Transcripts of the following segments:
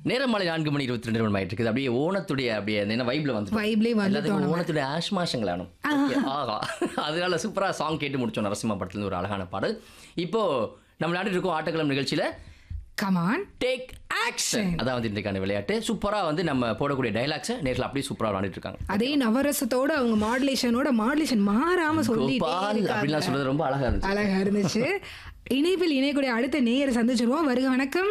நேரம் மாலை நான்கு மணி இருபத்தி ரெண்டு மணி ஆயிட்டு இருக்குது அப்படியே ஓணத்துடைய அப்படியே அந்த என்ன வைப்ல வந்து வைப்லயே வந்து எல்லாத்துக்கும் ஓணத்துடைய ஆஷ்மாஷங்களானும் ஆகா அதனால சூப்பரா சாங் கேட்டு முடிச்சோம் நரசிம்ம படத்துல இருந்து ஒரு அழகான பாடல் இப்போ நம்ம விளையாடிட்டு இருக்கோம் ஆட்டக்களம் நிகழ்ச்சியில கமான் டேக் ஆக்ஷன் அதான் வந்து இன்றைக்கான விளையாட்டு சூப்பரா வந்து நம்ம போடக்கூடிய டைலாக்ஸை நேரில் அப்படியே சூப்பரா விளையாடிட்டு இருக்காங்க அதே நவரசத்தோட அவங்க மாடுலேஷனோட மாடுலேஷன் மாறாம சொல்லிட்டே கோபால் இருக்காங்க. அப்படின்லாம் சொல்றது ரொம்ப அழகா இருந்துச்சு அழகா இருந்துச்சு இணைப்பில் இணையக்கூடிய அடுத்த நேயரை சந்திச்சிருவோம் வருக வணக்கம்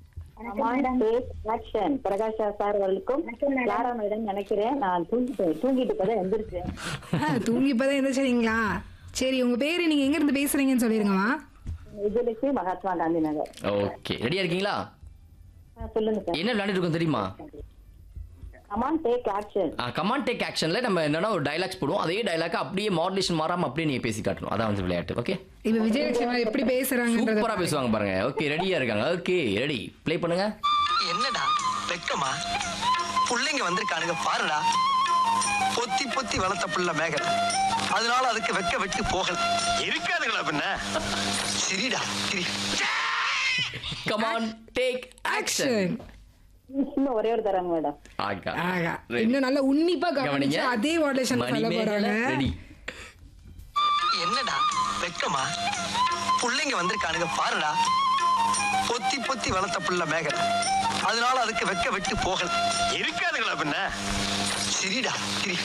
ஆக்ஷன் பிரகாஷா சார் அவர்களுக்கும் யாரா மேடம் நினைக்கிறேன் நான் தூங்கிட்டு தூங்கிட்டு இப்பதான் எந்திரிச்சேன் ஆ, தூங்கி இப்பதான் எந்திரிச்சிங்களா சரி உங்க பேரு நீங்க எங்க இருந்து பேசுறீங்கன்னு சொல்லிருங்கம்மா விஜயலட்சுமி மகாத்மா காந்தி நகர் ஓகே ரெடியா இருக்கீங்களா ஆ, சொல்லுங்க சார் என்ன விளையாடிட்டு இருக்கோம் தெரியுமா come on take action come on take ஆக்ஷன்ல நம்ம என்னன்னா ஒரு டைலாக்ஸ் போடுவோம் அதே டைலாக் அப்படியே மாடுலேஷன் மாறாம அப்படியே நீங்க பேசி காட்டணும் அதான் வந்து விளையாட்டு ஓகே இப்ப விஜயலட்சுமி எப்படி பேசுறாங்கன்றத சூப்பரா பேசுவாங்க பாருங்க ஓகே ரெடியா இருக்காங்க ஓகே ரெடி ப்ளே பண்ணுங்க என்னடா வெக்கமா புள்ளைங்க வந்திருக்கானுங்க பாருடா பொத்தி பொத்தி வளர்த்த புள்ள மேகல் அதனால அதுக்கு வெக்க வெட்டு போகல இருக்காதுங்களா பின்ன சிரிடா சிரி கமான் டேக் ஆக்ஷன் இன்னும் ஒரே ஒரு தரம் மேடம் ஆகா ஆகா இன்னும் நல்லா உன்னிப்பா கவனிச்சு அதே மாடுலேஷன் சொல்ல போறாங்க ரெடி என்னடா வெக்கமா புள்ளைங்க வந்திருக்கானுங்க பாருடா பொத்தி பொத்தி வளர்த்த புள்ள மேகல் அதனால அதுக்கு வெக்க வெட்டு போகல இருக்காதுங்களா பின்ன சிரிடா சிரி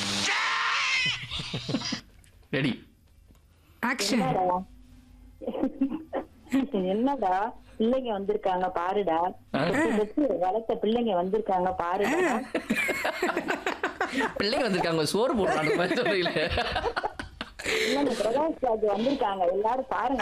ரெடி ஆக்ஷன் என்னடா பிள்ளைங்க வந்திருக்காங்க பாருடா பெத்து பெத்து வளர்த்த பிள்ளைங்க வந்திருக்காங்க பாருடா பிள்ளைங்க வந்திருக்காங்க சோறு போடுறாங்க மாதிரி சொல்றீங்களே இல்லைங்க பிரகாஷ் ராஜ் வந்திருக்காங்க எல்லாரும் பாருங்க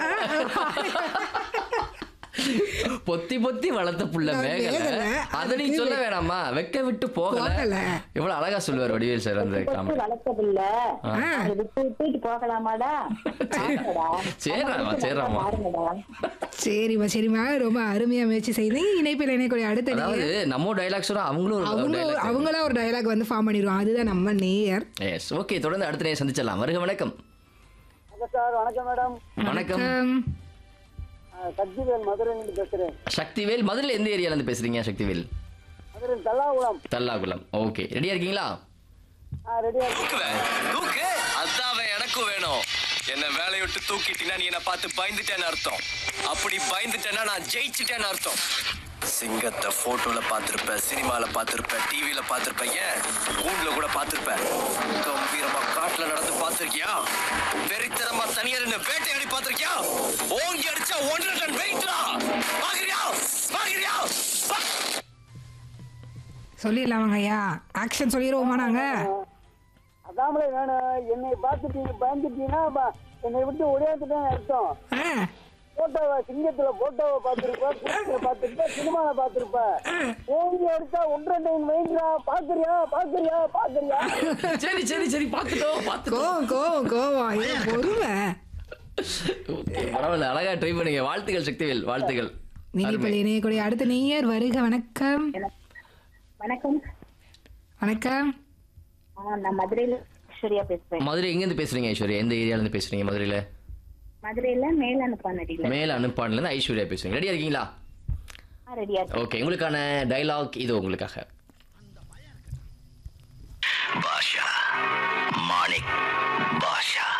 பொத்தி பொத்தி வளர்த்த புள்ள நான் மேகல மேகலை. அதை நீ சொல்ல வேணாமா வெக்க விட்டு போகல போகல. எவ்வளவு அழகா சொல்லுவார் வடிவேல் சார் அந்த பெத்து காமெடி வளர்த்த பிள்ளை ஆ. அதை விட்டு விட்டுட்டு போகலாமாடா பாருங்கடா. சரிம்மா, சரிம்மா. பாருங்கடா சரிம்மா சரிம்மா ரொம்ப அருமையா முயற்சி செய்தீங்க இணைப்பில் இணையக்கூடிய அடுத்த அதாவது நேயர் நம்ம டைலாக் சொல்ல அவங்களும் ஒரு அவங்க dialogue அவங்களா ஒரு டயலாக் வந்து ஃபார்ம் பண்ணிடுவோம் அதுதான் நம்ம நேயர் எஸ் ஓகே தொடர்ந்து அடுத்த நேரம் சந்திச்சிடலாம் வருக வணக்கம் சார் வணக்கம் மேடம் வணக்கம் ஆம், சக்திவேல் மதுரையிலிருந்து பேசுறேன் சக்திவேல் மதுரையில் எந்த ஏரியால இருந்து பேசுறீங்க சக்திவேல் மதுரை தல்லாகுளம் தல்லாகுளம் ஓகே ரெடியா இருக்கீங்களா ரெடியா தூக்கு அதான் எனக்கும் வேணும் என்ன வேலையை விட்டு தூக்கிட்டீங்கன்னா நீ என்ன பார்த்து பயந்துட்டேன்னு அர்த்தம் அப்படி பயந்துட்டேன்னா நான் ஜெயிச்சிட்டேன்னு அர்த்தம் சிங்கத்தை போட்டோல பார்த்திருப்ப சினிமால பார்த்திருப்ப டிவில பார்த்திருப்ப ஏன் கூண்டுல கூட பார்த்திருப்ப கம்பீரமா காட்டுல நடந்து பார்த்திருக்கியா வெறித்தனமா தனியா நின்னு வேட்டையாடி பார்த்திருக்கியா ஓங்கி அடிச்சா ஒன்றரை டன் வெயிட்லா பாக்குறியா பாக்குறியா பா- சொல்லிடலாமாங்க ஐயா ஆக்ஷன் சொல்லிடுவோமா நாங்க அதாமலே வேணும் என்னை பார்த்துட்டீங்க பயந்துட்டீங்கன்னா ப- என்னை விட்டு ஒடியாந்துட்டேன்னு அர்த்தம் ஆ, போட்டோவை சிங்கத்துல போட்டோவை பார்த்திருப்ப கூட்டத்துல பார்த்திருப்ப சினிமால பார்த்திருப்ப ஓங்கி அடிச்சா ஒன்றரை டைம் வெயிட்ரா பாக்குறியா பாக்குறியா பாக்குறியா சரி சரி சரி பார்த்துட்டோம் பார்த்துட்டோம் கோவம் கோவம் கோவம் ஐயா, பொறுமை Okay, பரவாயில்ல அழகா ட்ரை பண்ணுங்க வாழ்த்துக்கள் சக்திவேல் வாழ்த்துக்கள் இணைப்பில் இணையக்கூடிய அடுத்த நேயர் வருக வணக்கம் வணக்கம் வணக்கம் ஆ, நான் மதுரையில ஐஸ்வர்யா பேசுறேன் மதுரை எங்க இருந்து பேசுறீங்க ஐஸ்வர்யா எந்த ஏரியால இருந்து பேசுறீங்க மதுரையில மதுரையில மேலனுப்பானடியில மேல அனுப்பாடுல இருந்து ஐஸ்வர்யா பேசுறீங்க ரெடியா இருக்கீங்களா ரெடியா ஓகே உங்களுக்கான டைலாக் இது உங்களுக்காக பாஷா மாணிக் பாஷா